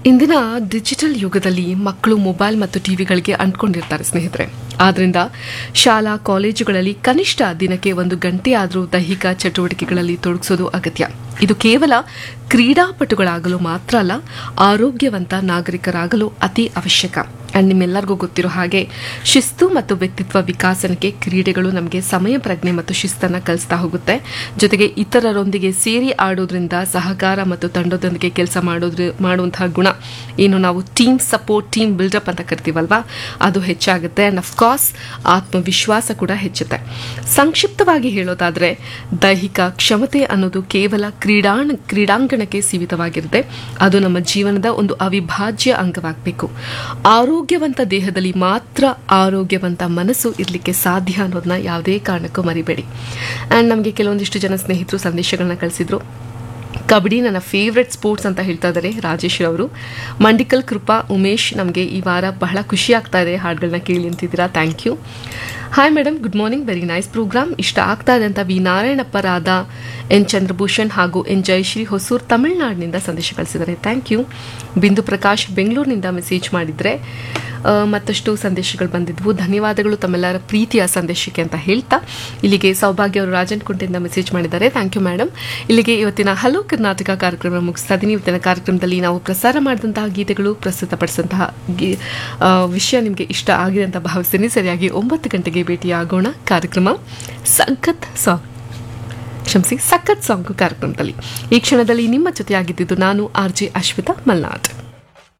ಇಂದಿನ ಡಿಜಿಟಲ್ ಯುಗದಲ್ಲಿ ಮಕ್ಕಳು ಮೊಬೈಲ್ ಮತ್ತು ಟಿವಿಗಳಿಗೆ ಅಂಟ್ಕೊಂಡಿರ್ತಾರೆ ಸ್ನೇಹಿತರೆ ಆದ್ರಿಂದ ಶಾಲಾ ಕಾಲೇಜುಗಳಲ್ಲಿ ಕನಿಷ್ಠ ದಿನಕ್ಕೆ ಒಂದು ಗಂಟೆ ಆದರೂ ದೈಹಿಕ ಚಟುವಟಿಕೆಗಳಲ್ಲಿ ತೊಡಗಿಸೋದು ಅಗತ್ಯ ಇದು ಕೇವಲ ಕ್ರೀಡಾಪಟುಗಳಾಗಲು ಮಾತ್ರ ಅಲ್ಲ ಆರೋಗ್ಯವಂತ ನಾಗರಿಕರಾಗಲು ಅತಿ ಅವಶ್ಯಕ ಅಂಡ್ ನಿಮ್ಮೆಲ್ಲರಿಗೂ ಗೊತ್ತಿರೋ ಹಾಗೆ ಶಿಸ್ತು ಮತ್ತು ವ್ಯಕ್ತಿತ್ವ ವಿಕಾಸನಕ್ಕೆ ಕ್ರೀಡೆಗಳು ನಮಗೆ ಸಮಯ ಪ್ರಜ್ಞೆ ಮತ್ತು ಶಿಸ್ತನ್ನು ಕಲಿಸ್ತಾ ಹೋಗುತ್ತೆ ಜೊತೆಗೆ ಇತರರೊಂದಿಗೆ ಸೇರಿ ಆಡೋದ್ರಿಂದ ಸಹಕಾರ ಮತ್ತು ತಂಡದೊಂದಿಗೆ ಕೆಲಸ ಮಾಡೋದ್ರ ಮಾಡುವಂತಹ ಗುಣ ಏನು ನಾವು ಟೀಮ್ ಸಪೋರ್ಟ್ ಟೀಮ್ ಬಿಲ್ಡಪ್ ಅಂತ ಕರಿತೀವಲ್ವಾ ಅದು ಹೆಚ್ಚಾಗುತ್ತೆ ಅಂಡ್ ಅಫ್ಕೋರ್ಸ್ ಆತ್ಮವಿಶ್ವಾಸ ಕೂಡ ಹೆಚ್ಚುತ್ತೆ ಸಂಕ್ಷಿಪ್ತವಾಗಿ ಹೇಳೋದಾದ್ರೆ ದೈಹಿಕ ಕ್ಷಮತೆ ಅನ್ನೋದು ಕೇವಲ ಕ್ರೀಡಾಣ ಕ್ರೀಡಾಂಗಣಕ್ಕೆ ಸೀಮಿತವಾಗಿರುತ್ತೆ ಅದು ನಮ್ಮ ಜೀವನದ ಒಂದು ಅವಿಭಾಜ್ಯ ಅಂಗವಾಗಬೇಕು ಆರೋಗ್ಯವಂತ ದೇಹದಲ್ಲಿ ಮಾತ್ರ ಆರೋಗ್ಯವಂತ ಮನಸ್ಸು ಇರಲಿಕ್ಕೆ ಸಾಧ್ಯ ಅನ್ನೋದನ್ನ ಯಾವುದೇ ಕಾರಣಕ್ಕೂ ಮರಿಬೇಡಿ ಆ್ಯಂಡ್ ನಮಗೆ ಕೆಲವೊಂದಿಷ್ಟು ಜನ ಸ್ನೇಹಿತರು ಸಂದೇಶಗಳನ್ನ ಕಳಿಸಿದ್ರು ಕಬಡ್ಡಿ ನನ್ನ ಫೇವ್ರೆಟ್ ಸ್ಪೋರ್ಟ್ಸ್ ಅಂತ ಹೇಳ್ತಾ ಇದ್ದಾರೆ ರಾಜೇಶ್ ಅವರು ಮಂಡಿಕಲ್ ಕೃಪಾ ಉಮೇಶ್ ನಮಗೆ ಈ ವಾರ ಬಹಳ ಖುಷಿ ಆಗ್ತಾ ಇದೆ ಹಾಡುಗಳನ್ನ ಕೇಳಿ ಅಂತಿದ್ದೀರಾ thank you hi madam good morning very nice programme ಇಷ್ಟ ಆಗ್ತಾ ಇದೆ ಅಂತ ವಿ ನಾರಾಯಣಪ್ಪ ರಾಧಾ ಎನ್ ಚಂದ್ರಭೂಷಣ್ ಹಾಗೂ ಎನ್ ಜಯಶ್ರೀ ಹೊಸೂರ್ ತಮಿಳುನಾಡಿನಿಂದ ಸಂದೇಶ ಕಳಿಸಿದ್ದಾರೆ ಥ್ಯಾಂಕ್ ಯು ಬಿಂದು ಪ್ರಕಾಶ್ ಬೆಂಗಳೂರಿನಿಂದ ಮೆಸೇಜ್ ಮಾಡಿದರೆ ಆ, ಮತ್ತಷ್ಟು ಸಂದೇಶಗಳು ಬಂದಿದ್ವು ಧನ್ಯವಾದಗಳು ತಮ್ಮೆಲ್ಲರ ಪ್ರೀತಿಯ ಸಂದೇಶಕ್ಕೆ ಅಂತ ಹೇಳ್ತಾ ಇಲ್ಲಿಗೆ ಸೌಭಾಗ್ಯ ಅವರು ರಾಜನ್ಕುಂಟೆಯಿಂದ ಮೆಸೇಜ್ ಮಾಡಿದ್ದಾರೆ ಥ್ಯಾಂಕ್ ಯು ಮೇಡಮ್ ಇಲ್ಲಿಗೆ ಇವತ್ತಿನ ಹಲೋ ಕರ್ನಾಟಕ ಕಾರ್ಯಕ್ರಮ ಮುಗಿಸ್ತಾ ಇದ್ದೀನಿ ಇವತ್ತಿನ ಕಾರ್ಯಕ್ರಮದಲ್ಲಿ ನಾವು ಪ್ರಸಾರ ಮಾಡಿದಂತಹ ಗೀತೆಗಳು ಪ್ರಸ್ತುತಪಡಿಸಿದಂತಹ ಗಿ ಆ, ವಿಷಯ ನಿಮಗೆ ಇಷ್ಟ ಆಗಿದೆ ಅಂತ ಭಾವಿಸ್ತೀನಿ ಸರಿಯಾಗಿ ಒಂಬತ್ತು ಗಂಟೆಗೆ ಭೇಟಿಯಾಗೋಣ ಕಾರ್ಯಕ್ರಮ ಸಖತ್ ಸಾಂಗ್ ಕ್ಷಮಿಸಿ ಸಖತ್ ಸಾಂಗ್ ಕಾರ್ಯಕ್ರಮದಲ್ಲಿ ಈ ಕ್ಷಣದಲ್ಲಿ ನಿಮ್ಮ ಜೊತೆಯಾಗಿದ್ದಿದ್ದು ನಾನು ಆರ್ ಜೆ ಅಶ್ವಿತಾ ಮಲ್ನಾಥ್